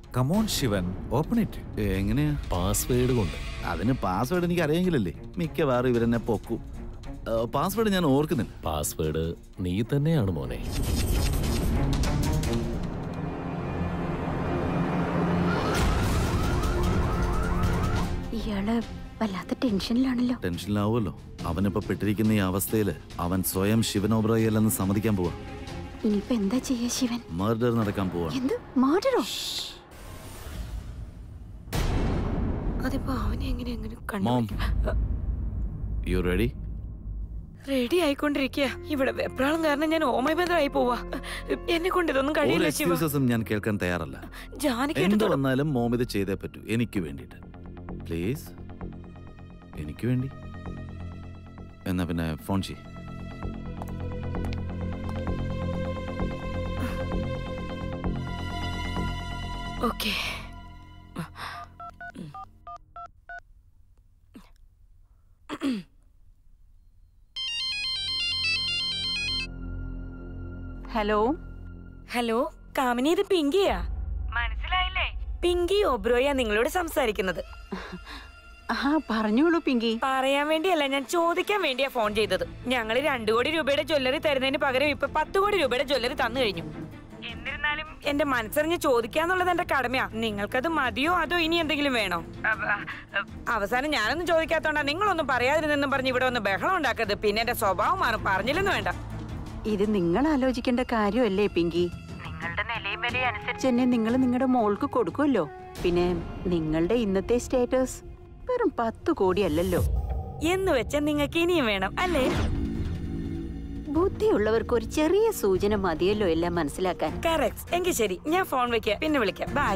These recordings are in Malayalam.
കമോൺ ശിവൻ ഓപ്പൺ ഇറ്റ് എങ്ങനെയാ പാസ്വേഡ് കൊണ്ട് അതിന് പാസ്വേഡ് എനിക്ക് അറിയെങ്കിലല്ലേ മിക്കവാറും ഇവരെന്നെ പൊക്കും പാസ്വേഡ് ഞാൻ ഓർക്കുന്നില്ല പാസ്വേഡ് നീ തന്നെയാണ് മോനെ ഇയാള് വല്ലാത്ത ടെൻഷനിലാണല്ലോ ടെൻഷനിലാവുമല്ലോ അവനിപ്പോ പെട്ടിരിക്കുന്ന ഈ അവസ്ഥയില് അവൻ സ്വയം ശിവനോബ്രയല്ലെന്ന് സമ്മതിക്കാൻ പോവാ ഇനിയിപ്പോ എന്താ ചെയ്യാ ശിവൻ മർഡർ നടക്കാൻ പോവാ എന്ത് മാർഡറോ അതിപ്പോ അവനെ എങ്ങനെ എങ്ങനെ മോം കണ്ടു യു റെഡി റെഡി ആയിക്കൊണ്ടിരിക്കുക ഇവിടെ വെപ്രാളം കാരണം ഞാൻ ഓമയബന്ധമായി പോവാ എന്നെ കൊണ്ട് ഇതൊന്നും ഒരു കഴിയില്ല ശിവ എക്സ്ക്യൂസസും ഞാൻ കേൾക്കാൻ തയ്യാറല്ല ജാനകി എന്ത് എടുത്തോളൂ. വന്നാലും മോം ഇത് ചെയ്തേ പറ്റൂ എനിക്ക് വേണ്ടിയിട്ട് പ്ലീസ് എനിക്ക് വേണ്ടി എന്നാ പിന്നെ ഫോൺ ചെയ് ഓക്കേ ഹലോ ഹലോ കാമിനി ഇത് പിങ്കിയാ മനസ്സിലായില്ലേ പിങ്കി ഒബ്രോയാ നിങ്ങളോട് സംസാരിക്കുന്നത് ആ പറഞ്ഞോളൂ പിങ്കി പറയാൻ വേണ്ടിയല്ല ഞാൻ ചോദിക്കാൻ വേണ്ടിയാ ഫോൺ ചെയ്തത് ഞങ്ങൾ രണ്ടു കോടി രൂപയുടെ ജ്വല്ലറി തരുന്നതിന് പകരം ഇപ്പൊ പത്ത് കോടി രൂപയുടെ ജ്വല്ലറി തന്നു കഴിഞ്ഞു എന്നിരുന്നാലും എന്റെ മനസ്സറിഞ്ഞ് ചോദിക്കാന്നുള്ളത് എന്റെ കടമയാ നിങ്ങൾക്കത് മതിയോ അതോ ഇനി എന്തെങ്കിലും വേണോ അവ- അവസാനം ഞാനൊന്നും ചോദിക്കാത്തോണ്ടാ നിങ്ങളൊന്നും പറയാതിരുന്നെന്നും പറഞ്ഞ് ഇവിടെ ഒന്ന് ബഹളം ഉണ്ടാക്കരുത് പിന്നെ എന്റെ സ്വഭാവം മാറും പറഞ്ഞില്ലെന്ന് വേണ്ട ഇത് നിങ്ങൾ ആലോചിക്കേണ്ട കാര്യമല്ലേ പിങ്കി നിങ്ങളുടെ നിലയും വിലയും അനുസരിച്ച് തന്നെ നിങ്ങൾ നിങ്ങളുടെ മോൾക്ക് കൊടുക്കുമല്ലോ പിന്നെ നിങ്ങളുടെ ഇന്നത്തെ സ്റ്റേറ്റസ് വെറും പത്ത് കോടിയല്ലല്ലോ എന്ന് വെച്ചാൽ നിങ്ങൾക്ക് ഇനിയും വേണം അല്ലേ ബുദ്ധിയുള്ളവർക്ക് ഒരു ചെറിയ സൂചന മതിയല്ലോ എല്ലാം മനസ്സിലാക്കാൻ കറക്റ്റ് എങ്കിൽ ശരി ഞാൻ ഫോൺ വെക്കാം പിന്നെ വിളിക്കാം ബൈ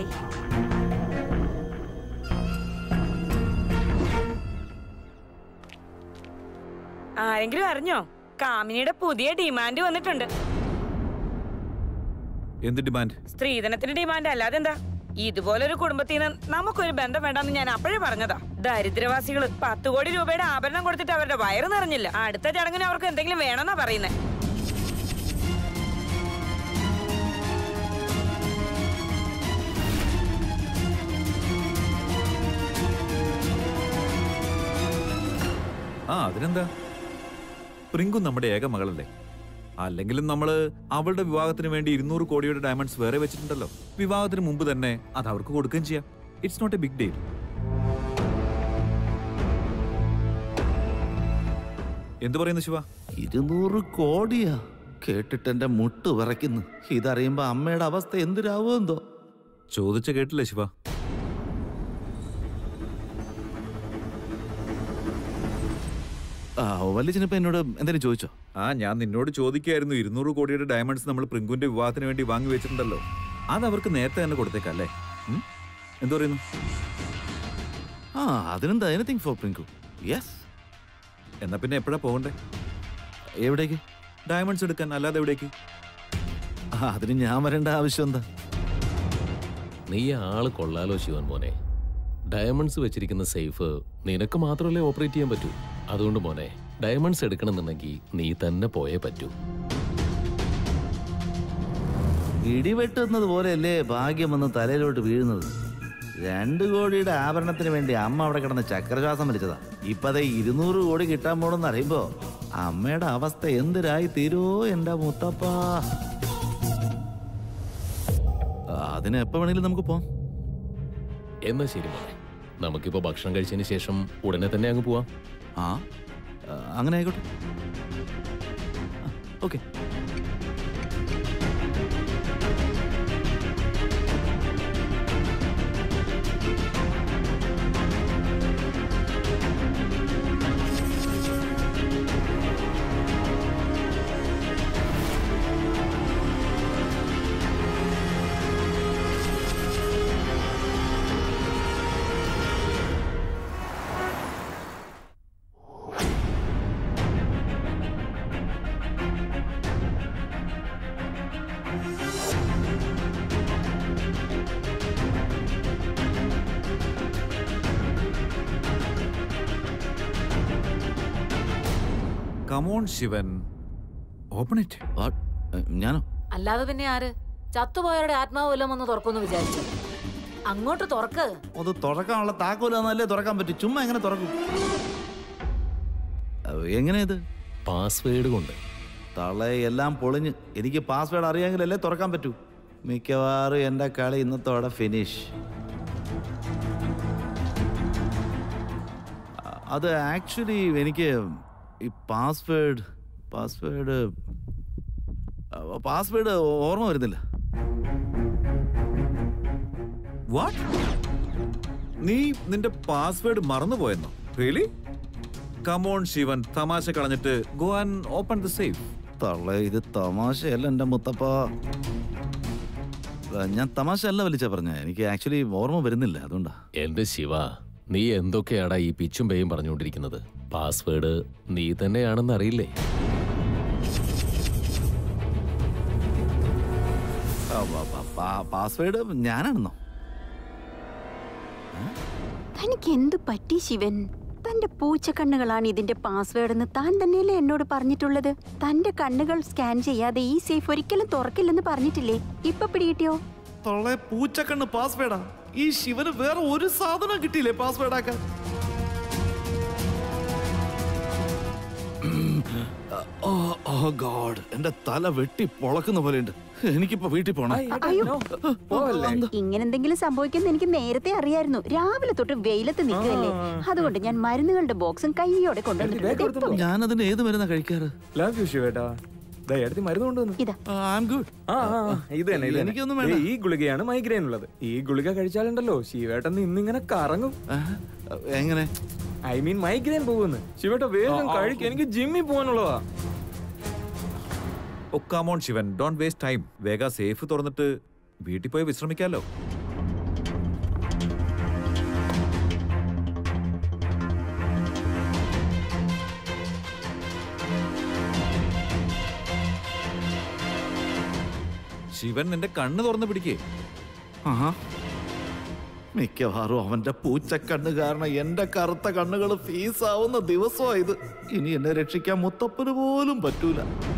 ആരെങ്കിലും അറിഞ്ഞോ കാമിനിയുടെ പുതിയ ഡിമാൻഡ് വന്നിട്ടുണ്ട് എന്ത് ഡിമാൻഡ് സ്ത്രീധനത്തിന്റെ ഡിമാൻഡ് അല്ലാതെ എന്താ ഇതുപോലൊരു കുടുംബത്തിൽ നിന്ന് നമുക്കൊരു ബന്ധം വേണ്ടെന്ന് ഞാൻ അപ്പോഴേ പറഞ്ഞതാ ദരിദ്രവാസികള് പത്ത് കോടി രൂപയുടെ ആഭരണം കൊടുത്തിട്ട് അവരുടെ വയറ് നിറഞ്ഞില്ല അടുത്ത ചടങ്ങിന് അവർക്ക് എന്തെങ്കിലും വേണമെന്നാ പറയുന്നത് ആ അതിനെന്താ പ്രിങ്കു നമ്മുടെ ഏക മകളല്ലേ അല്ലെങ്കിലും നമ്മള് അവളുടെ വിവാഹത്തിന് വേണ്ടി ഇരുന്നൂറ് കോടിയുടെ ഡയമണ്ട്സ് വേറെ വെച്ചിട്ടുണ്ടല്ലോ വിവാഹത്തിന് മുമ്പ് തന്നെ അത് അവർക്ക് കൊടുക്കുകയും ചെയ്യാം it's not a big deal എന്തു പറയുന്നു ശിവ ഇരുന്നൂറ് കോടിയാ കേട്ടിട്ട് എന്റെ മുട്ട് വിറയ്ക്കുന്നു ഇതറിയുമ്പോ അമ്മയുടെ അവസ്ഥ എന്തിനാവോ എന്തോ ചോദിച്ച കേട്ടില്ലേ ശിവ ആ വല്യച്ഛനിപ്പോ എന്നോട് എന്തെങ്കിലും ചോദിച്ചോ ആ ഞാൻ നിന്നോട് ചോദിക്കായിരുന്നു ഇരുന്നൂറ് കോടിയുടെ ഡയമണ്ട്സ് നമ്മൾ പ്രിങ്കുവിന്റെ വിവാഹത്തിന് വേണ്ടി വാങ്ങി വെച്ചിട്ടുണ്ടല്ലോ അത് അവർക്ക് നേരത്തെ തന്നെ കൊടുത്തേക്കല്ലേ ഉം? എന്തു പറയുന്നു ആ അതിനെന്താ എനിത്തിങ് ഫോർ പ്രിങ്കു യെസ് എന്നാ പിന്നെ എപ്പോഴാ പോകണ്ടേ എവിടേക്ക് ഡയമണ്ട്സ് എടുക്കാൻ അല്ലാതെ എവിടേക്ക് ആ, അതിന് ഞാൻ വരേണ്ട ആവശ്യം എന്താ നീ ആള് കൊള്ളാലോ ശിവൻ മോനെ ഡയമണ്ട്സ് വെച്ചിരിക്കുന്ന സേഫ് നിനക്ക് മാത്രമല്ലേ ഓപ്പറേറ്റ് ചെയ്യാൻ പറ്റൂ അതുകൊണ്ട് മോനെ ഡയമണ്ട്സ് എടുക്കണമെന്നുണ്ടെങ്കിൽ നീ തന്നെ പോയേ പറ്റൂ ഇടിവെട്ടുന്നത് പോലെയല്ലേ ഭാഗ്യം വന്ന് തലയിലോട്ട് വീഴുന്നത് രണ്ട് കോടിയുടെ ആഭരണത്തിന് വേണ്ടി അമ്മ അവിടെ കിടന്ന് ചക്രശ്വാസം വലിച്ചതാ ഇപ്പതേ ഇരുന്നൂറ് കോടി കിട്ടാൻ പോണെന്ന് അറിയുമ്പോ അമ്മയുടെ അവസ്ഥ എന്തിരായി തീരുവോ എന്റെ മുത്തപ്പ അതിന് എപ്പോ വേണേലും നമുക്ക് പോവാം എന്നാ ശരി മോനെ നമുക്കിപ്പോ ഭക്ഷണം കഴിച്ചതിന് ശേഷം ഉടനെ തന്നെ അങ്ങ് പോവാം ആ ആ, അങ്ങനെ ആയിക്കോട്ടെ okay come on Shivan open it ഞാനോ അല്ലാതെ പിന്നെ ആര് ചത്തുപോയവരുടെ ആത്മാവ് വല്ലതും ഒന്ന് തുറക്കുമെന്ന് വിചാരിച്ചു അങ്ങോട്ട് തുറക്ക് അത് തുറക്കാനുള്ള താക്കോലാന്നല്ലേ തുറക്കാൻ പറ്റും ചുമ്മാ എങ്ങനെ തുറക്കും അഹ് എങ്ങനെ ഇത് പാസ്വേഡ് കൊണ്ട് തള എല്ലാം പൊളിഞ്ഞ് എനിക്ക് പാസ്വേഡ് അറിയാമെങ്കിലല്ലേ തുറക്കാൻ പറ്റൂ മിക്കവാറും എൻ്റെ കളി ഇന്നത്തോടെ ഫിനിഷ് അത് ആക്ച്വലി എനിക്ക് ഈ പാസ്വേഡ് പാസ്വേഡ് പാസ്വേഡ് ഓർമ്മ വരുന്നില്ല വാട്ട് നീ നിന്റെ പാസ്വേഡ് മറന്നുപോയെന്നോ റിയലി കമോൺ ശിവൻ തമാശ കളഞ്ഞിട്ട് go and open the safe തള്ള ഇത് തമാശയല്ല എൻ്റെ മുത്തപ്പ ഞാൻ തമാശ അല്ല വലിച്ച പറഞ്ഞ എനിക്ക് ആക്ച്വലി ഓർമ്മ വരുന്നില്ല അതുകൊണ്ടാ എന്റെ ശിവ നീ എന്തൊക്കെയാടാ ഈ പിച്ചും പേയും പറഞ്ഞുകൊണ്ടിരിക്കുന്നത് പാസ്വേഡ് നീ തന്നെയാണെന്ന് അറിയില്ലേ പാസ്വേഡ് ഞാനാണെന്നോ തനിക്ക് എന്ത് പറ്റി ശിവൻ തന്റെ പൂച്ചക്കണ്ണുകളാണ് ഇതിന്റെ പാസ്വേഡ് എന്ന് താൻ തന്നെയല്ലേ എന്നോട് പറഞ്ഞിട്ടുള്ളത് തന്റെ കണ്ണുകൾ സ്കാൻ ചെയ്യാതെ ഈ സേഫ് ഒരിക്കലും തുറക്കില്ലെന്ന് പറഞ്ഞിട്ടില്ലേ ഇപ്പൊ പിടികിട്ടിയോ തൊള്ളെ പൂച്ചക്കണ്ണ് പാസ്വേഡാ ഈ ശിവന് വേറെ ഒരു സാധനം കിട്ടിയില്ലേ പാസ്വേഡ് ആക്കാൻ ഓ ഓ ഗോഡ് എന്റെ തല വെട്ടി പൊളക്കുന്ന പോലെയുണ്ട് എനിക്കിപ്പോ വീട്ടിൽ പോണം അയ്യോ ഇങ്ങനെ എന്തെങ്കിലും സംഭവിക്കുമെന്ന് എനിക്ക് നേരത്തെ അറിയായിരുന്നു രാവിലെ തൊട്ട് വെയിലത്ത് നിൽക്കുകയല്ലേ അതുകൊണ്ട് ഞാൻ മരുന്നുകളുടെ ബോക്സും കൈയോടെ കൊണ്ടുവന്നിട്ടുണ്ട് ദേ ഇപ്പൊ ഞാനതിന് ഏത് മരുന്നാ കഴിക്കാറ് ലവ് യു ശിവേട്ടാ ദേ എടുത്ത് മരുന്ന് കൊണ്ടുവന്നു ഇതാ ഐ ആം ഗുഡ് ആ ആ, ആ, ഇത് തന്നെ ഇത് തന്നെ. എനിക്കൊന്നും ദേ, വേണ്ട. ഈ ഗുളികയാണ് മൈഗ്രെയിൻ ഉള്ളത് ഈ ഗുളിക കഴിച്ചാലുണ്ടല്ലോ ശിവേട്ടൻ ഇന്നിങ്ങനെ കറങ്ങും എങ്ങനെ ഐ മീൻ മൈഗ്രെയിൻ പോകുന്നു ശിവേട്ട വേഗം കഴിക്കും എനിക്ക് ജിമ്മിൽ പോകാനുള്ളതാ ഓ come on Shivan don't waste time വേഗം സേഫ് തുറന്നിട്ട് വീട്ടിൽ പോയി വിശ്രമിക്കാലോ ശിവൻ നിന്റെ കണ്ണ് തുറന്ന് പിടിക്കേ ആഹാ മിക്കവാറും അവന്റെ പൂച്ചക്കണ്ണ് കാരണം എന്റെ കറുത്ത കണ്ണുകൾ ഫീസാവുന്ന ദിവസമായത് ഇനി എന്നെ രക്ഷിക്കാൻ മുത്തപ്പന് പോലും പറ്റൂല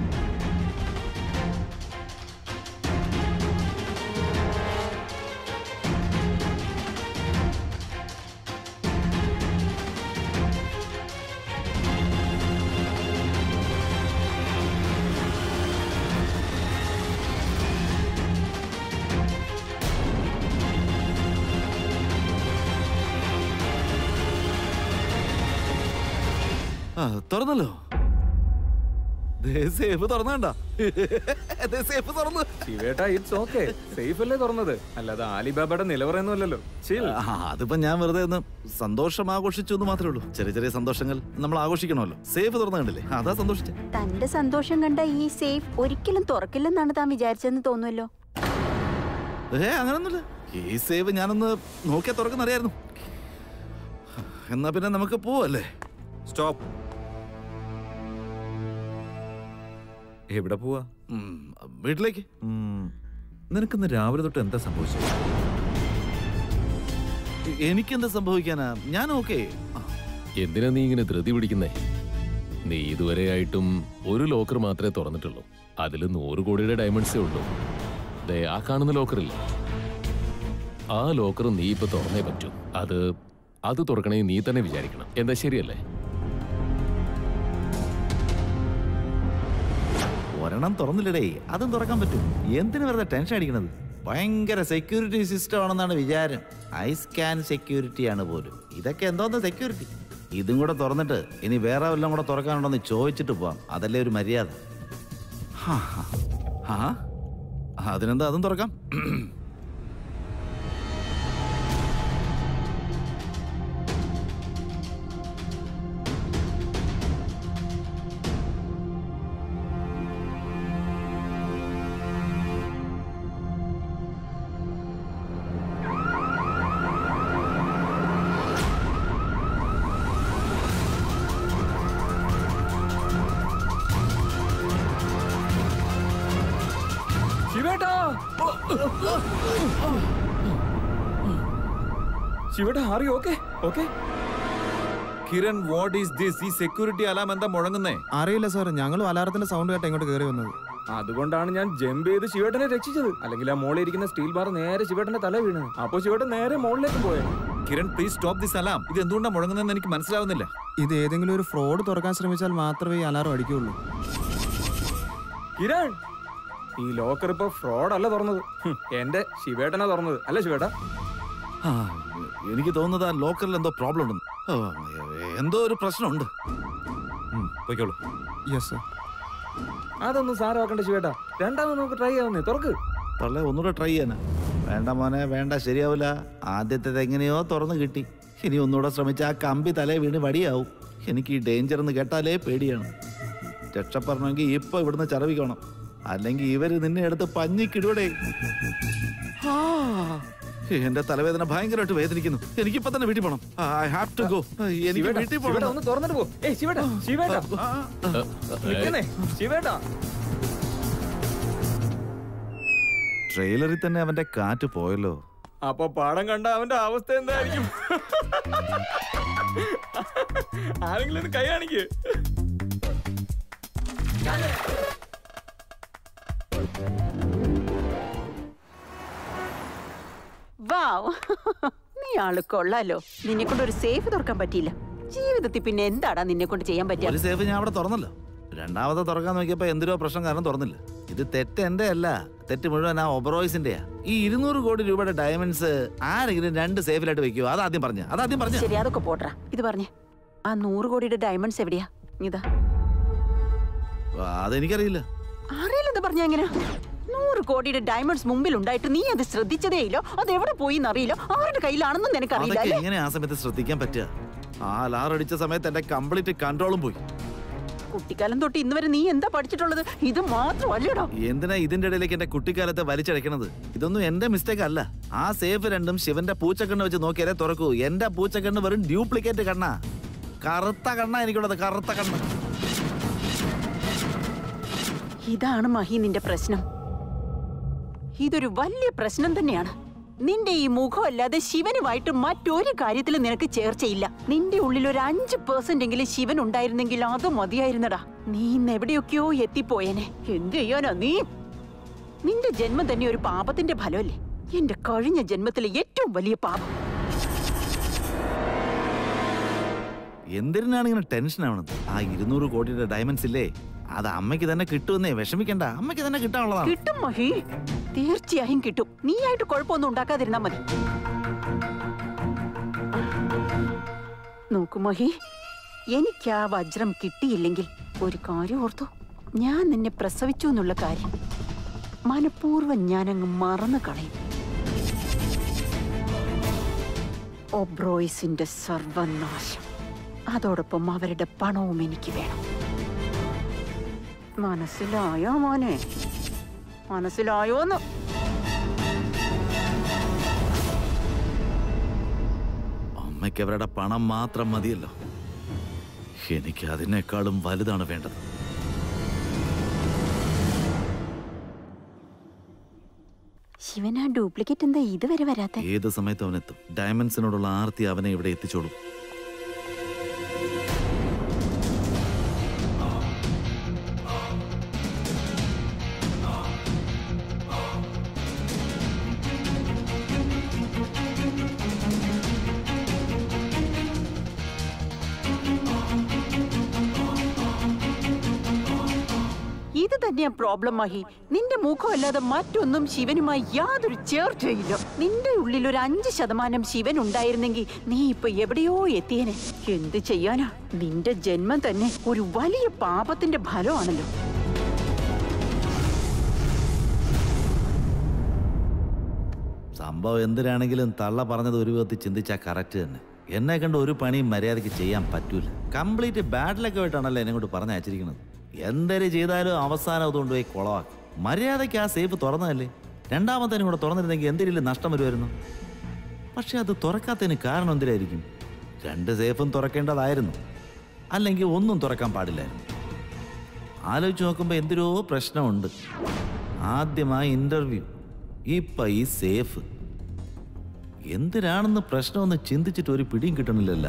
ആ തുറന്നല്ലോ ദേ സേഫ് തുറന്നണ്ട സേഫ് തുറന്നു ശിവേട്ട ഇറ്റ്സ് ഓക്കെ സേഫ് അല്ലേ തുറന്നത് അല്ലാതെ ആലിബാബയുടെ നിലവറയൊന്നുമല്ലല്ലോ ചിൽ ആ, അതിപ്പോ ഞാൻ വെറുതെ ഒന്ന് സന്തോഷം ആഘോഷിച്ചു എന്ന് മാത്രമേ ഉള്ളൂ ചെറിയ ചെറിയ സന്തോഷങ്ങൾ നമ്മൾ ആഘോഷിക്കണമല്ലോ സേഫ് തുറന്നു കണ്ടില്ലേ അതാ സന്തോഷിച്ചേ തന്റെ സന്തോഷം കണ്ട ഈ സേഫ് ഒരിക്കലും തുറക്കില്ലെന്നാണ് താൻ വിചാരിച്ചതെന്ന് തോന്നുമല്ലോ ഏ അങ്ങനൊന്നുമില്ല ഈ സേവ് ഞാനൊന്ന് നോക്കിയാ തുറക്കുന്ന അറിയായിരുന്നു എന്നാ പിന്നെ നമുക്ക് പോവല്ലേ സ്റ്റോപ്പ് എവിടെ പോവാ ഉം, വീട്ടിലേക്ക് ഉം, നിനക്കിന്ന് രാവിലെ തൊട്ട് എന്താ സംഭവിച്ചത് എ- എനിക്കെന്താ സംഭവിക്കാനാ ഞാൻ ഓക്കെ എന്തിനാ നീ ഇങ്ങനെ ധൃതി പിടിക്കുന്നേ നീ ഇതുവരെയായിട്ടും ഒരു ലോക്കർ മാത്രമേ തുറന്നിട്ടുള്ളൂ അതിൽ നൂറ് കോടിയുടെ ഡയമണ്ട്സേ ഉള്ളൂ ദേ ആ കാണുന്ന ലോക്കറില്ല ആ ലോക്കർ നീ ഇപ്പൊ തുറന്നേ പറ്റൂ അത് അത് തുറക്കണേ നീ തന്നെ വിചാരിക്കണം എന്താ ശരിയല്ലേ ഒരെണ്ണം തുറന്നില്ലടേ അതും തുറക്കാൻ പറ്റും എന്തിനു വെറുതെ ടെൻഷൻ അടിക്കണത് ഭയങ്കര സെക്യൂരിറ്റി സിസ്റ്റം ആണെന്നാണ് വിചാരം ഐ സ്കാൻ സെക്യൂരിറ്റി ആണ് പോലും ഇതൊക്കെ എന്തോന്ന് സെക്യൂരിറ്റി ഇതും കൂടെ തുറന്നിട്ട് ഇനി വേറെ വല്ലതും കൂടെ തുറക്കാനുണ്ടോന്ന് ചോദിച്ചിട്ട് പോവാം അതല്ലേ ഒരു മര്യാദ ഹാ, ഹാ. ഹാ അതിനെന്താ അതും തുറക്കാം ശിവേട്ടാ ശിവേട്ടാ ആറി okay okay Kiran what is this ഈ സെക്യൂരിറ്റി അലാം എന്താ മുഴങ്ങുന്നേ അറിയില്ല സാർ ഞങ്ങളും അലാറത്തിന്റെ സൗണ്ട് കേട്ട് ഇങ്ങോട്ട് കയറി വന്നത് അതുകൊണ്ടാണ് ഞാൻ ജമ്പ് ചെയ്ത് ശിവേട്ടനെ രക്ഷിച്ചത് അല്ലെങ്കിൽ ആ മോളിൽ ഇരിക്കുന്ന സ്റ്റീൽ ബാർ നേരെ ശിവേട്ടന്റെ തല വീണ് അപ്പൊ ശിവേട്ടൻ നേരെ മുകളിലേക്ക് പോയത് Kiran please stop this alarm ഇത് എന്തുകൊണ്ടാണ് മുഴങ്ങുന്നതെന്ന് എനിക്ക് മനസ്സിലാവുന്നില്ല ഇത് ഏതെങ്കിലും ഒരു ഫ്രോഡ് തുറക്കാൻ ശ്രമിച്ചാൽ മാത്രമേ ഈ അലാറം അടിക്കുകയുള്ളൂ കിരൺ ഈ ലോക്കർ ഇപ്പൊ ഫ്രോഡ് അല്ല തുറന്നത് ഹും, എന്റെ ശിവേട്ടനാ തുറന്നത് അല്ല ശിവേട്ട ആ, എനിക്ക് തോന്നുന്നത് ആ ലോക്കറിൽ എന്തോ പ്രോബ്ലം ഉണ്ടെന്ന് ഓ, എന്തോ ഒരു പ്രശ്നമുണ്ട് ഉം, പൊയ്ക്കോളൂ യെസ് സർ അതൊന്നും സാരമാക്കണ്ട ശിവേട്ട രണ്ടാമത് നമുക്ക് ട്രൈ ആവുന്നേ തുറക്ക് തള്ളെ ഒന്നുകൂടെ ട്രൈ ചെയ്യാനാ വേണ്ട മോനെ വേണ്ട ശരിയാവില്ല ആദ്യത്തേത് എങ്ങനെയോ തുറന്നു കിട്ടി ഇനി ഒന്നുകൂടെ ശ്രമിച്ച ആ കമ്പി തലേ വീണ് വടിയാവും എനിക്ക് ഈ ഡേഞ്ചർ എന്ന് കേട്ടാലേ പേടിയാണ് രക്ഷപ്പെടണമെങ്കിൽ ഇപ്പൊ ഇവിടുന്ന് ചറവിക്കണം അല്ലെങ്കിൽ ഇവര് നിന്നെ എടുത്ത് പഞ്ഞിക്കിടൂടെ എന്റെ തലവേദന ഭയങ്കരമായിട്ട് വേദനിക്കുന്നു എനിക്കിപ്പോ തന്നെ വീട്ടിൽ പോണം ഐ ഹാവ് ടു ഗോ എനിക്ക് ശിവേട്ട, വീട്ടിൽ ശിവേട്ട പോകണം ഒന്ന് തുറന്നിട്ട് പോ ഏയ് ശിവേട്ട ശിവേട്ട നിൽക്കുന്നേ ശിവേട്ട ട്രെയിലറിൽ തന്നെ അവന്റെ കാറ്റ് പോയല്ലോ അപ്പൊ പാടം കണ്ട അവന്റെ അവസ്ഥ എന്തായിരിക്കും ആരെങ്കിലും ഒന്ന് കൈ കാണിക്ക് വാവ് നീ ആള് കൊള്ളാലോ നിന്നെ കൊണ്ട് ഒരു സേഫ് തുറക്കാൻ പറ്റിയില്ല ജീവിതത്തിൽ പിന്നെ എന്താടാ നിന്നെ കൊണ്ട് ചെയ്യാൻ പറ്റിയ ഒരു സേഫ് ഞാൻ അവിടെ തുറന്നല്ലോ രണ്ടാമത്തെ തുറക്കാൻ നോക്കിയപ്പോ എന്തിനോ പ്രശ്നം കാരണം തുറന്നില്ല ഇത് തെറ്റ് എന്റെ അല്ല തെറ്റ് മുഴുവൻ ആ ഒബറോയ്സിന്റെയാ ഈ ഇരുന്നൂറ് കോടി രൂപയുടെ ഡയമണ്ട്സ് ആരെങ്കിലും രണ്ട് സേഫിലായിട്ട് വെക്കുവോ അതാദ്യം പറഞ്ഞ അതാദ്യം പറഞ്ഞ ശരി അതൊക്കെ പോട്രാ ഇത് പറഞ്ഞേ ആ നൂറ് കോടിയുടെ ഡയമണ്ട്സ് എവിടെയാ ഇതാ അതെനിക്കറിയില്ല അറിയില്ലെന്ന് പറഞ്ഞ എങ്ങനെയാ നൂറ് കോടിയുടെ ഡയമണ്ട്സ് മുമ്പിൽ ഉണ്ടായിട്ട് നീ അത് ശ്രദ്ധിച്ചതേ ഇല്ലോ അത് എവിടെ പോയി എന്നറിയില്ല ആരുടെ കയ്യിലാണെന്നും നിനക്കറിയില്ല അതൊക്കെ അല്ലേ എങ്ങനെ ആ സമയത്ത് ശ്രദ്ധിക്കാൻ പറ്റുക ആ അലാർ അടിച്ച സമയത്ത് എന്റെ കംപ്ലീറ്റ് കൺട്രോളും പോയി കുട്ടിക്കാലം തൊട്ട് ഇന്ന് വരെ നീ എന്താ പഠിച്ചിട്ടുള്ളത് ഇത് മാത്രമല്ലേടോ എന്തിനാ ഇതിന്റെ ഇടയിലേക്ക് എന്റെ കുട്ടിക്കാലത്തെ വലിച്ചടയ്ക്കണത് ഇതൊന്നും എന്റെ മിസ്റ്റേക്ക് അല്ല ആ സേഫ് രണ്ടും ശിവന്റെ പൂച്ചക്കണ്ണ് വെച്ച് നോക്കിയാലേ തുറക്കൂ എന്റെ പൂച്ചക്കണ്ണ് വെറും ഡ്യൂപ്ലിക്കേറ്റ് കണ്ണാ കറുത്ത കണ്ണാ എനിക്കുള്ളത് കറുത്ത കണ്ണ് ഇതാണ് മഹി നിന്റെ പ്രശ്നം ഇതൊരു വലിയ പ്രശ്നം തന്നെയാണ് നിന്റെ ഈ മുഖമല്ലാതെ ശിവനുമായിട്ട് മറ്റൊരു കാര്യത്തിലും നിനക്ക് ചേർച്ചയില്ല നിന്റെ ഉള്ളിൽ ഒരു അഞ്ച് പെർസെന്റ് എങ്കിലും ശിവൻ ഉണ്ടായിരുന്നെങ്കിൽ അത് മതിയായിരുന്നടാ നീ ഇന്ന് എവിടെയൊക്കെയോ എത്തിപ്പോയേനെ എന്ത് ചെയ്യാനാ നീ നിന്റെ ജന്മം തന്നെ ഒരു പാപത്തിന്റെ ഫലമല്ലേ എന്റെ കഴിഞ്ഞ ജന്മത്തിലെ ഏറ്റവും വലിയ പാപം എന്തിനാണ് ഇങ്ങനെ ടെൻഷൻ ആവണത് ആ ഇരുന്നൂറ് കോടിയുടെ ഡയമണ്ട്സ് ഇല്ലേ അത് അമ്മയ്ക്ക് തന്നെ കിട്ടുമെന്നേ വിഷമിക്കണ്ട അമ്മയ്ക്ക് തന്നെ കിട്ടാനുള്ളതാണ് കിട്ടും മഹി തീർച്ചയായും കിട്ടും നീയായിട്ട് കുഴപ്പമൊന്നും ഉണ്ടാക്കാതിരുന്നാ മതി നോക്കൂ മഹി എനിക്ക് ആ വജ്രം കിട്ടിയില്ലെങ്കിൽ ഒരു കാര്യം ഓർത്തു ഞാൻ നിന്നെ പ്രസവിച്ചു എന്നുള്ള കാര്യം മനഃപൂർവ്വം ഞാനങ്ങ് മറന്നു കളയും ഒബ്രോയ്സിന്റെ സർവനാശം അതോടൊപ്പം അവരുടെ പണവും എനിക്ക് വേണം മനസ്സിലായോ മോനെ മനസ്സിലായോന്ന് അമ്മയ്ക്ക് അവരുടെ പണം മാത്രം മതിയല്ലോ എനിക്ക് അതിനേക്കാളും വലുതാണ് വേണ്ടത് ശിവൻ ആ ഡ്യൂപ്ലിക്കേറ്റ് എന്താ ഇതുവരെ വരാത്തെ ഏത് സമയത്ത് അവനെത്തും ഡയമണ്ട്സിനോടുള്ള ആർത്തി അവനെ ഇവിടെ എത്തിച്ചോളും ഇത് തന്നെയാ പ്രോബ്ലം മഹി നിന്റെ മുഖമല്ലാതെ മറ്റൊന്നും ശിവനുമായി യാതൊരു ചേർച്ചയില്ല നിന്റെ ഉള്ളിൽ ഒരു അഞ്ച് ശതമാനം ശിവൻ ഉണ്ടായിരുന്നെങ്കിൽ നീ ഇപ്പൊ എവിടെയോ എത്തിയേനെ എന്ത് ചെയ്യാനാ നിന്റെ ജന്മം തന്നെ ഒരു വലിയ പാപത്തിന്റെ ഫലമാണല്ലോ സംഭവം എന്തിനാണെങ്കിലും തള്ള പറഞ്ഞത് ഒരു വിധത്തിൽ ചിന്തിച്ചാൽ കറക്റ്റ് തന്നെ എന്നെ കണ്ട് ഒരു പണിയും മര്യാദയ്ക്ക് ചെയ്യാൻ പറ്റൂല കംപ്ലീറ്റ് ബാഡിലൊക്കെ ആയിട്ടാണല്ലോ എന്നെ കൊണ്ട് പറഞ്ഞ് അയച്ചിരിക്കുന്നത് എന്തൊരു ചെയ്താലും അവസാനം അതുകൊണ്ട് പോയി കുളവാക്കും മര്യാദയ്ക്ക് ആ സേഫ് തുറന്നതല്ലേ രണ്ടാമത്തേനും കൂടെ തുറന്നിരുന്നെങ്കിൽ എന്തെങ്കിലും നഷ്ടം വരുമായിരുന്നു പക്ഷെ അത് തുറക്കാത്തതിന് കാരണം എന്തിനായിരിക്കും രണ്ട് സേഫും തുറക്കേണ്ടതായിരുന്നു അല്ലെങ്കിൽ ഒന്നും തുറക്കാൻ പാടില്ലായിരുന്നു ആലോചിച്ച് നോക്കുമ്പോൾ എന്തിനോ പ്രശ്നമുണ്ട് ആദ്യമായി ഇന്റർവ്യൂ ഇപ്പൊ ഈ സേഫ് എന്തിനാണെന്ന് പ്രശ്നമൊന്ന് ചിന്തിച്ചിട്ട് ഒരു പിടിയും കിട്ടണില്ലല്ല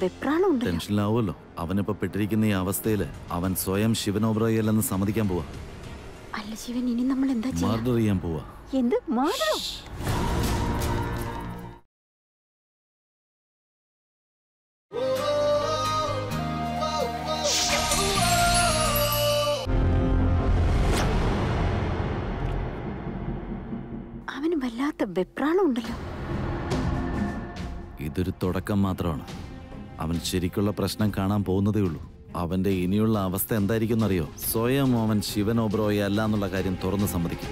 വെപ്രാളം ഉണ്ടല്ലോ ടെൻഷനിലാവുമല്ലോ അവനിപ്പോ പെട്ടിരിക്കുന്ന ഈ അവസ്ഥയില് അവൻ സ്വയം ശിവനോബ്രോയല്ലെന്ന് സമ്മതിക്കാൻ പോവാ അല്ല ശിവൻ ഇനി നമ്മൾ എന്താ ചെയ്യാ മർഡർ ചെയ്യാൻ പോവാ എന്ത് മാറോ അവന് വല്ലാത്ത വെപ്രാളം ഉണ്ടല്ലോ ഇതൊരു തുടക്കം മാത്രമാണ് അവൻ ശരിക്കുള്ള പ്രശ്നം കാണാൻ പോകുന്നതേ ഉള്ളൂ അവന്റെ ഇനിയുള്ള അവസ്ഥ എന്തായിരിക്കും എന്നറിയോ സ്വയം അവൻ ശിവനോബ്രോയെ അല്ല എന്നുള്ള കാര്യം തുറന്ന് സമ്മതിക്കും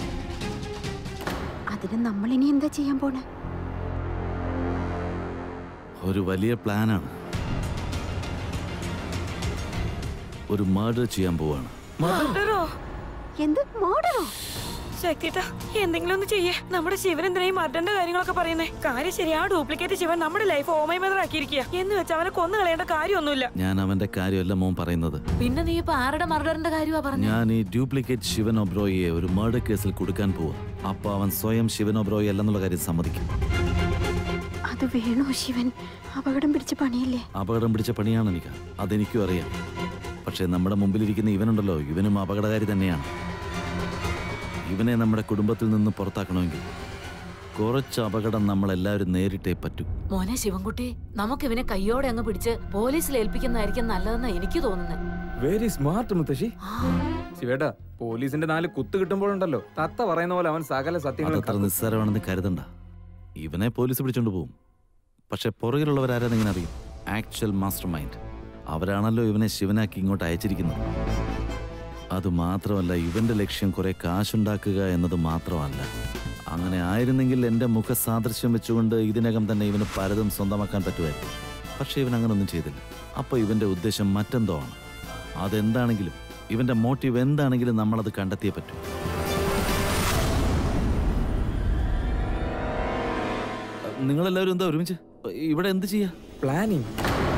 അതിന് നമ്മൾ ഇനി എന്താ ചെയ്യാൻ പോണേ ഒരു വലിയ പ്ലാനാണ് ഒരു മർഡർ ചെയ്യാൻ പോവാണ് മർഡറോ എന്ത് മോഡറോ ശക്തിട്ടാ എന്തെങ്കിലും ഒന്ന് ചെയ്യേ നമ്മുടെ ശിവൻ എന്തിനാ ഈ മർഡറിന്റെ കാര്യങ്ങളൊക്കെ പറയുന്നേ കാര്യം ശരി ആ ഡ്യൂപ്ലിക്കേറ്റ് ശിവൻ നമ്മുടെ ലൈഫ് ഓമൈ മെതർ ആക്കിയിരിക്കുക എന്ന് വെച്ച് അവനെ കൊന്നു കളയേണ്ട കാര്യമൊന്നുമില്ല ഞാൻ അവന്റെ കാര്യമല്ല മോൻ പറയുന്നത് പിന്നെ നീ ഇപ്പൊ ആരുടെ മർഡറിന്റെ കാര്യമാ പറഞ്ഞു ഞാൻ ഈ ഡ്യൂപ്ലിക്കേറ്റ് ശിവൻ ഒബ്രോയെ ഒരു മർഡർ കേസിൽ കൊടുക്കാൻ പോവാ അപ്പൊ അവൻ സ്വയം ശിവൻ ഒബ്രോയെ അല്ലെന്നുള്ള കാര്യം സമ്മതിക്കും അത് വേണോ ശിവൻ അപകടം പിടിച്ച പണിയല്ലേ അപകടം പിടിച്ച പണിയാണ് എനിക്ക് അതെനിക്കും അറിയാം പക്ഷെ നമ്മുടെ മുമ്പിലിരിക്കുന്ന ഇവനുണ്ടല്ലോ ഇവനും അപകടകാരി തന്നെയാണ് ഇവനെ നമ്മുടെ കുടുംബത്തിൽ നിന്ന് പുറത്താക്കണമെങ്കിൽ കുറച്ച് അപകടം നമ്മളെല്ലാവരും നേരിട്ടേ പറ്റൂ മോനെ ശിവൻകുട്ടി നമുക്ക് ഇവനെ കയ്യോടെ അങ്ങ് പിടിച്ച് പോലീസിൽ ഏൽപ്പിക്കുന്നതായിരിക്കും നല്ലതെന്ന് എനിക്ക് തോന്നുന്നത് വെരി സ്മാർട്ട് മുത്തശ്ശി ശിവേട്ടാ പോലീസിന്റെ നാല് കുത്ത് കിട്ടുമ്പോഴുണ്ടല്ലോ തത്ത പറയുന്ന പോലെ അവൻ സകല സത്യങ്ങളും അതത്ര നിസ്സാരമാണെന്ന് കരുതണ്ട ഇവനെ പോലീസ് പിടിച്ചോണ്ട് പോവും പക്ഷെ പുറകിലുള്ളവരാരാന്ന് ഇങ്ങനെ അറിയും ആക്ച്വൽ മാസ്റ്റർ മൈൻഡ് അവരാണല്ലോ ഇവനെ ശിവനാക്കി ഇങ്ങോട്ട് അയച്ചിരിക്കുന്നത് അത് മാത്രമല്ല ഇവന്റെ ലക്ഷ്യം കുറെ കാശുണ്ടാക്കുക എന്നത് മാത്രമല്ല അങ്ങനെ ആയിരുന്നെങ്കിൽ എൻ്റെ മുഖസാദൃശ്യം വെച്ചുകൊണ്ട് ഇതിനകം തന്നെ ഇവന് പലതും സ്വന്തമാക്കാൻ പറ്റുമായിരുന്നു പക്ഷേ ഇവൻ അങ്ങനൊന്നും ചെയ്തില്ല അപ്പോൾ ഇവന്റെ ഉദ്ദേശം മറ്റെന്തോ ആണ് അതെന്താണെങ്കിലും ഇവന്റെ മോട്ടീവ് എന്താണെങ്കിലും നമ്മളത് കണ്ടെത്തിയേ പറ്റൂ നിങ്ങളെല്ലാവരും എന്താ ഒരുമിച്ച് ഇവിടെ എന്ത് ചെയ്യാ പ്ലാനിങ്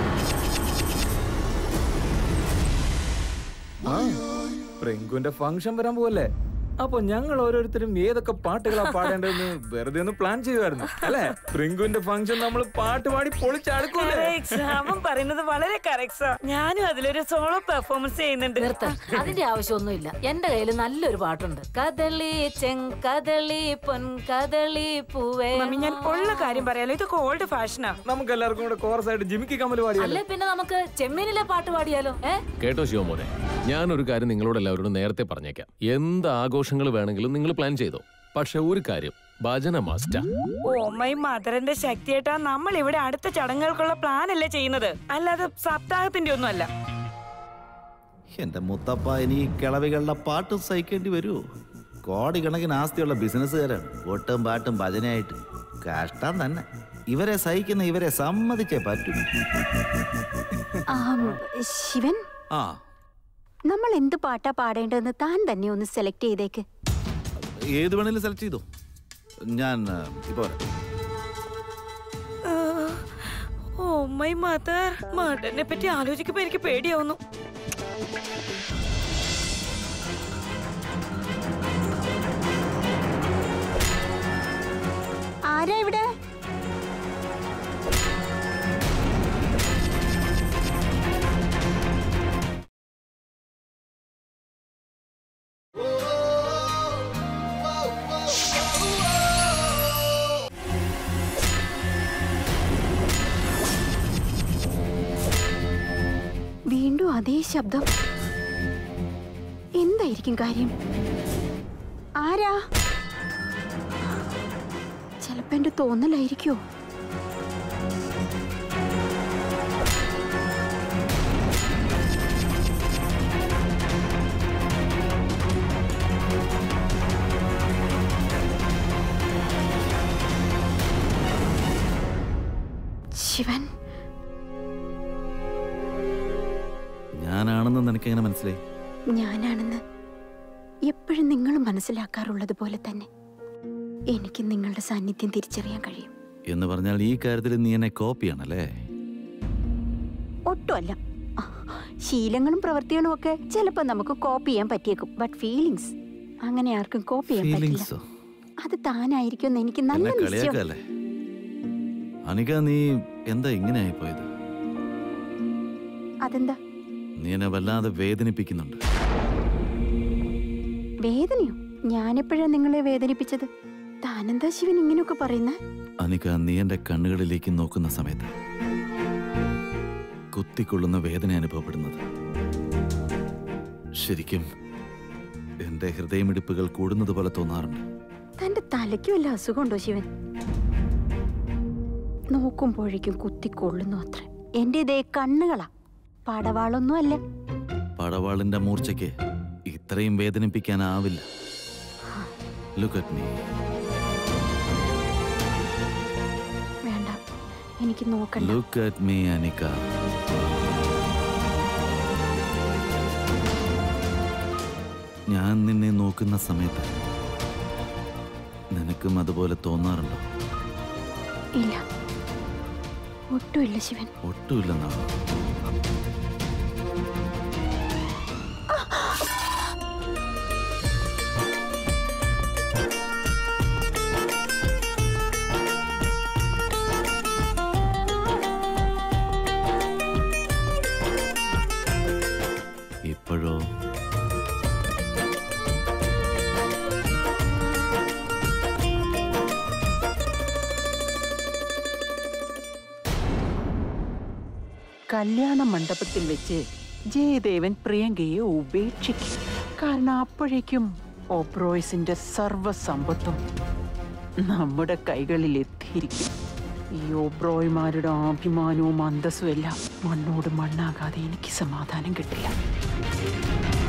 ആ പ്രിങ്കുന്റെ ഫംഗ്ഷൻ വരാൻ പോവല്ലേ അപ്പൊ ഞങ്ങൾ ഓരോരുത്തരും ഏതൊക്കെ പാട്ടുകളാ പാടേണ്ടതെന്ന് വെറുതെ ഒന്ന് പ്ലാൻ ചെയ്യുമായിരുന്നു അല്ലേ പ്രിങ്കുന്റെ ഫംഗ്ഷൻ നമ്മൾ പാട്ട് പാടി പൊളിച്ചടുക്കൂലേ Correct. അവൻ പറയുന്നത് വളരെ കറക്റ്റാ ഞാനും അതിലൊരു സോളോ പെർഫോമൻസ് ചെയ്യുന്നുണ്ട് നിർത്ത അതിന്റെ ആവശ്യമൊന്നുമില്ല എന്റെ കയ്യിൽ നല്ലൊരു പാട്ടുണ്ട് കദളി ചെങ്കദളി പൊൻ കദളി പൂവേ മമ്മി ഞാൻ ഉള്ള കാര്യം പറയാലോ ഇതൊക്കെ ഓൾഡ് ഫാഷനാ നമുക്ക് എല്ലാവർക്കും കൂടെ കോറസ് ആയിട്ട് ജിമിക്ക് കമ്മൽ പാടിയല്ലേ അല്ലെ പിന്നെ നമുക്ക് ചെമ്മീനിലെ പാട്ട് പാടിയാലോ ഏ കേട്ടോ ശിവമോനെ ഞാനൊരു കാര്യം നിങ്ങളോട് എല്ലാവരോടും നേരത്തെ പറഞ്ഞേക്കാം എന്ത് ആഘോഷങ്ങൾ വേണമെങ്കിലും നിങ്ങൾ പ്ലാൻ ചെയ്തോ പക്ഷെ ഒരു കാര്യം ഭജന മാസ്റ്റ ഓമൈ മദറിന്റെ ശക്തിയേട്ടാ നമ്മൾ ഇവിടെ അടുത്ത ചടങ്ങുകൾക്കുള്ള പ്ലാൻ അല്ലേ ചെയ്യുന്നത് അല്ലാതെ സപ്താഹത്തിന്റെ ഒന്നും അല്ല എന്റെ മുത്തപ്പ ഇനി ഈ കിളവികളുടെ പാട്ടും സഹിക്കേണ്ടി വരുമോ കോടിക്കണക്കിന് ആസ്തിയുള്ള ബിസിനസ്സുകാരാണ് ഒട്ടും പാട്ടും ഭജനയായിട്ട് കഷ്ടം തന്നെ ഇവരെ സഹിക്കുന്ന ഇവരെ സമ്മതിച്ചേ പറ്റൂ ആ, ശിവൻ ആ നമ്മൾ എന്ത് പാട്ടാ പാടേണ്ടതെന്ന് താൻ തന്നെ ഒന്ന് സെലക്ട് ചെയ്തേക്ക് ഏത് വേണേലും സെലക്ട് ചെയ്തോ ഞാൻ ആ, ഇപ്പൊ വരാം. ഓമൈ മദർ മദറിനെ പറ്റി ആലോചിക്കുമ്പോ എനിക്ക് പേടിയാവുന്നു ആരാ ഇവിടെ വീണ്ടും അതേ ശബ്ദം എന്തായിരിക്കും കാര്യം ആരാ ചിലപ്പോ എന്റെ തോന്നലായിരിക്കോ ശിവൻ ഞാനാണെന്ന് നിനക്കെങ്ങനെ മനസ്സിലായി ഞാനാണെന്ന് എപ്പോഴും നിങ്ങൾ മനസ്സിലാക്കാറുള്ളത് പോലെ തന്നെ എനിക്ക് നിങ്ങളുടെ സാന്നിധ്യം തിരിച്ചറിയാൻ കഴിയും എന്ന് പറഞ്ഞാൽ ഈ കാര്യത്തിൽ നീ എന്നെ കോപ്പിയാണല്ലേ ഒട്ടുമല്ല ആ, ശീലങ്ങളും പ്രവൃത്തികളും ഒക്കെ ചിലപ്പോൾ നമുക്ക് കോപ്പി ചെയ്യാൻ പറ്റിയേക്കും ബട്ട് ഫീലിങ്സ് അങ്ങനെ ആർക്കും കോപ്പി ചെയ്യാൻ പറ്റില്ല ഫീലിങ്സോ അത് താനായിരിക്കും എന്ന് എനിക്ക് നല്ല എന്നെ നിശ്ചയം കളിയാക്കല്ലേ അനിക നീ എന്താ ഇങ്ങനെ ആയിപ്പോയത് അതെന്താ നീ എന്നെ വല്ലാതെ വേദനിപ്പിക്കുന്നുണ്ട് വേദനയോ ഞാനെപ്പോഴാ നിങ്ങളെ വേദനിപ്പിച്ചത് താനെന്താ ശിവൻ ഇങ്ങനെയൊക്കെ പറയുന്നേ അനിക നീ എന്റെ കണ്ണുകളിലേക്ക് നോക്കുന്ന സമയത്ത് കുത്തിക്കൊള്ളുന്ന വേദന അനുഭവപ്പെടുന്നത് ശരിക്കും എന്റെ ഹൃദയമിടിപ്പുകൾ കൂടുന്നത് പോലെ തോന്നാറുണ്ട് തന്റെ തലയ്ക്ക് വല്ല അസുഖമുണ്ടോ ശിവൻ നോക്കുമ്പോഴേക്കും കുത്തിക്കൊള്ളുന്നു അത്ര എന്റെ ഇതേ കണ്ണുകളാ പടവാളൊന്നും അല്ല പടവാളിന്റെ മൂർച്ചയ്ക്ക് ഇത്രയും വേദനിപ്പിക്കാനാവില്ല ലുക്ക് അറ്റ് മീ വേണ്ട എനിക്ക് നോക്കണ്ട ലുക്ക് അറ്റ് മീ അനിക ഞാൻ നിന്നെ നോക്കുന്ന സമയത്ത് നിനക്കും അതുപോലെ തോന്നാറുണ്ടോ ഇല്ല ഒട്ടുമില്ല ശിവൻ ഒട്ടുമില്ലെന്നാണ് ഇപ്പോഴോ കല്യാണ മണ്ഡപത്തിൽ വെച്ച് ജയദേവൻ പ്രിയങ്കയെ ഉപേക്ഷിക്കും കാരണം അപ്പോഴേക്കും ഓബ്രോയ്സിന്റെ സർവസമ്പത്തും നമ്മുടെ കൈകളിൽ എത്തിയിരിക്കും ഈ ഓബ്രോയ്മാരുടെ അഭിമാനവും അന്തസ്സും എല്ലാം മണ്ണോട് മണ്ണാകാതെ എനിക്ക് സമാധാനം കിട്ടില്ല